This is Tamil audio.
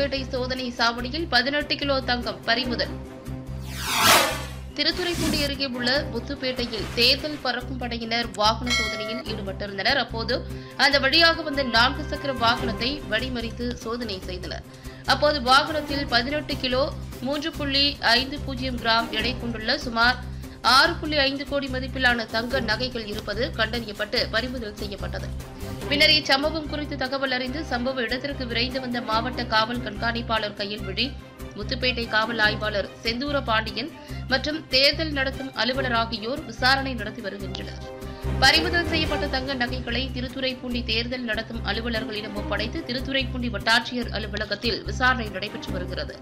முத்துப்பேட்டை சோதனை சாவடியில் பதினெட்டு கிலோ தங்கம் பறிமுதல் திருத்துறைப்பூண்டி அருகே உள்ள முத்துப்பேட்டையில் தேர்தல் பறக்கும் படையினர் வாகன சோதனையில் ஈடுபட்டிருந்தனர் அப்போது அந்த வழியாக வந்த நான்கு சக்கர வாகனத்தை வழிமறித்து சோதனை செய்தனர் அப்போது வாகனத்தில் பதினெட்டு கிலோ மூன்று புள்ளி ஐந்து பூஜ்ஜியம் கிராம் எடை கொண்டுள்ள சுமார் ஆறு புள்ளி ஐந்து கோடி மதிப்பிலான தங்க நகைகள் இருப்பது கண்டறியப்பட்டு பறிமுதல் செய்யப்பட்டது பின்னர் இச்சம்பவம் குறித்து தகவல் அறிந்து சம்பவ இடத்திற்கு விரைந்து வந்த மாவட்ட காவல் கண்காணிப்பாளர் கையல்விழி முத்துப்பேட்டை காவல் ஆய்வாளர் செந்தூர பாண்டியன் மற்றும் தேர்தல் நடத்தும் அலுவலர் ஆகியோர் விசாரணை நடத்தி வருகின்றனர் பறிமுதல் செய்யப்பட்ட தங்க நகைகளை திருத்துறைப்பூண்டி தேர்தல் நடத்தும் அலுவலர்களிடம் ஒப்படைத்து திருத்துறைப்பூண்டி வட்டாட்சியர் அலுவலகத்தில் விசாரணை நடைபெற்று வருகிறது